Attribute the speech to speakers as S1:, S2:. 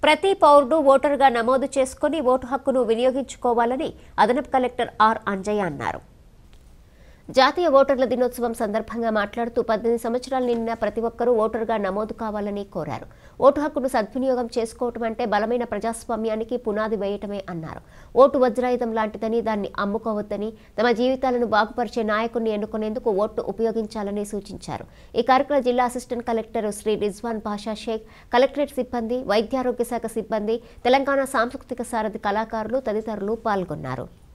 S1: ప్రతి పౌరుడు ఓటరుగా నమోదు చేసుకుని ఓటు హక్కును వినియోగించుకోవాలని అదనపు కలెక్టర్ ఆర్ అంజయ్య అన్నారు జాతీయ ఓటర్ల దినోత్సవం సందర్భంగా మాట్లాడుతూ పద్దెనిమిది సంవత్సరాలు నిండిన ప్రతి ఒక్కరూ ఓటరుగా నమోదు కావాలని కోరారు ఓటు హక్కును సద్వినియోగం చేసుకోవటం అంటే బలమైన ప్రజాస్వామ్యానికి పునాది వేయటమే అన్నారు ఓటు వజ్రాయుధం లాంటిదని దాన్ని అమ్ముకోవద్దని తమ జీవితాలను బాగుపరిచే నాయకుడిని ఎన్నుకునేందుకు ఓటు ఉపయోగించాలని సూచించారు ఈ కార్యక్రమంలో జిల్లా assistant collector Shri Rizwan Pasha Sheikh collectorate సిబ్బంది వైద్యారోగ్య శాఖ సిబ్బంది తెలంగాణ సాంస్కృతిక సారథి కళాకారులు తదితరులు పాల్గొన్నారు